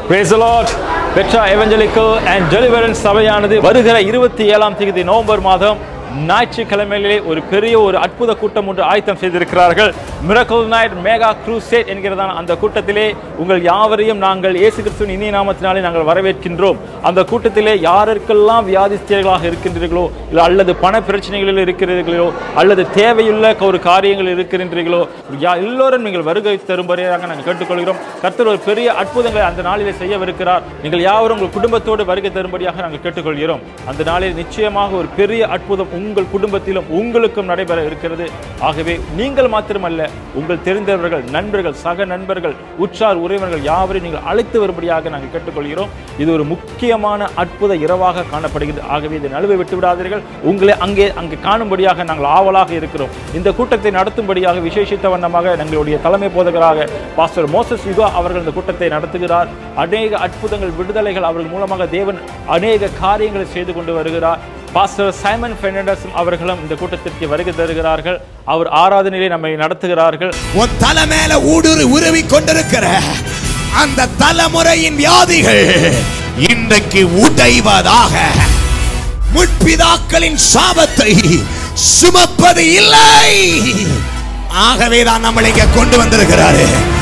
Praise the Lord. Petra evangelical and deliverance சபையானது வருகிற இருபத்தி ஏழாம் தேதி நவம்பர் மாதம் ஞாயிற்றுக்கிழமையிலே ஒரு பெரிய ஒரு அற்புத கூட்டம் ஒன்று ஆயத்தம் செய்திருக்கிறார்கள் மிரக்கல் நைட் மேகா க்ரூசேட் என்கிறதான அந்த கூட்டத்திலே உங்கள் யாவரையும் நாங்கள் இயேசு கிறிஸ்துவின் இனிய நாமத்தினாலே நாங்கள் வரவேற்கின்றோம் அந்த கூட்டத்திலே யாருக்கெல்லாம் வியாதிஸ்தியர்களாக இருக்கின்றீர்களோ இல்லை அல்லது பண பிரச்சனைகளில் இருக்கிறீர்களோ அல்லது தேவையுள்ள ஒரு காரியங்கள் இருக்கின்றீர்களோ யா- எல்லோரும் நீங்கள் வருகை தரும்படியாக நாங்கள் கேட்டுக்கொள்கிறோம் கர்த்தர் ஒரு பெரிய அற்புதங்களை அந்த நாளிலே செய்யவிருக்கிறார் நீங்கள் யாவரும் உங்கள் குடும்பத்தோடு வருகை தரும்படியாக நாங்கள் கேட்டுக்கொள்கிறோம் அந்த நாளில் நிச்சயமாக ஒரு பெரிய அற்புதம் உங்கள் குடும்பத்திலும் உங்களுக்கும் நடைபெற இருக்கிறது ஆகவே நீங்கள் மாத்திரமல்ல உங்கள் தெரிந்தவர்கள் நண்பர்கள் சக நண்பர்கள் உற்றார் உறவினர்கள் யாவரையும் நீங்கள் அழைத்து வரும்படியாக நாங்கள் கேட்டுக்கொள்கிறோம் இது ஒரு முக்கியமான அற்புத இரவாக காணப்படுகிறது ஆகவே இதை நழுவை விட்டு விடாதீர்கள் உங்களை அங்கே அங்கே காணும்படியாக நாங்கள் ஆவலாக இருக்கிறோம் இந்த கூட்டத்தை நடத்தும்படியாக விசேஷித்த வண்ணமாக எங்களுடைய தலைமை போதகராக பாஸ்டர் மோசஸ் யுகா அவர்கள் இந்த கூட்டத்தை நடத்துகிறார் அநேக அற்புதங்கள் விடுதலைகள் அவர்கள் மூலமாக தேவன் அநேக காரியங்களை செய்து கொண்டு வருகிறார் பாஸ்டர் சைமன் பெர்னாண்டஸ் அவர்களும் இந்த கூட்டத்திற்கு வருகை தருகிறார்கள் அவர் ஆராதனையிலே நம்மை நடத்துகிறார்கள் உன் தலை மேல ஊடுரு உருவி கொண்டிருக்கிற அந்த தலைமுறையின் வியாதிகள் இன்றைக்கு உடைவதாக முற்பிதாக்களின் சாபத்தை சுமப்பது இல்லை ஆகவே தான் நம்மளை இங்க கொண்டு வந்திருக்கிறாரு